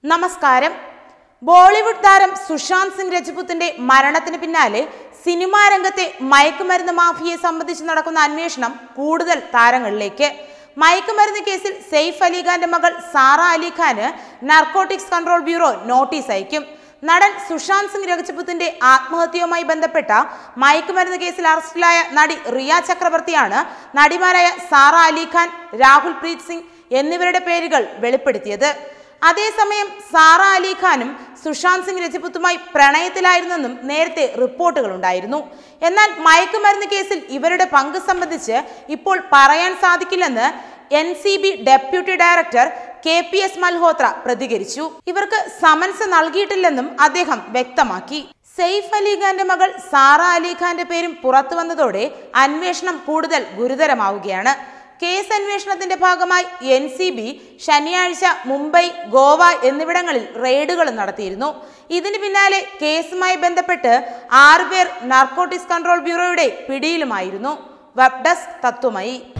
നമസ്കാരം ബോളിവുഡ് താരം സുശാന്ത് സിംഗ് രജപുത്തിന്റെ മരണത്തിന് പിന്നാലെ സിനിമാ രംഗത്തെ മയക്കുമരുന്ന് മാഫിയയെ സംബന്ധിച്ച് നടക്കുന്ന അന്വേഷണം കൂടുതൽ താരങ്ങളിലേക്ക് മയക്കുമരുന്ന് കേസിൽ സെയ്ഫ് അലിഖാന്റെ മകൾ സാറ അലിഖാന് നാർക്കോട്ടിക്സ് കൺട്രോൾ ബ്യൂറോ നോട്ടീസ് അയക്കും നടൻ സുശാന്ത് സിംഗ് രജപുത്തിന്റെ ആത്മഹത്യയുമായി ബന്ധപ്പെട്ട മയക്കുമരുന്ന് കേസിൽ അറസ്റ്റിലായ നടി റിയ ചക്രവർത്തിയാണ് നടിമാരായ സാറ അലിഖാൻ രാഹുൽ പ്രീത് സിംഗ് എന്നിവരുടെ പേരുകൾ വെളിപ്പെടുത്തിയത് അതേസമയം സാറ അലിഖാനും സുശാന്ത് സിംഗ് രജപുത്തുമായി പ്രണയത്തിലായിരുന്നെന്നും നേരത്തെ റിപ്പോർട്ടുകൾ ഉണ്ടായിരുന്നു എന്നാൽ മയക്കുമരുന്ന് കേസിൽ ഇവരുടെ പങ്ക് സംബന്ധിച്ച് ഇപ്പോൾ പറയാൻ സാധിക്കില്ലെന്ന് N C B deputy director K P S Malhotra പ്രതികരിച്ചു ഇവർക്ക് സമൻസ് നൽകിയിട്ടില്ലെന്നും അദ്ദേഹം വ്യക്തമാക്കി സെയ്ഫ് അലിഖാന്റെ മകൾ സാറ അലിഖാന്റെ പേരും പുറത്തു വന്നതോടെ അന്വേഷണം കൂടുതൽ ഗുരുതരമാവുകയാണ് കേസ് അന്വേഷണത്തിന്റെ ഭാഗമായി എൻ സി ബി ശനിയാഴ്ച മുംബൈ ഗോവ എന്നിവിടങ്ങളിൽ റെയ്ഡുകൾ നടത്തിയിരുന്നു ഇതിന് പിന്നാലെ കേസുമായി ബന്ധപ്പെട്ട് ആറുപേർ നാർക്കോട്ടിക്സ് കൺട്രോൾ ബ്യൂറോയുടെ പിടിയിലുമായിരുന്നു വെബ് ഡെസ്ക് തത്വമയി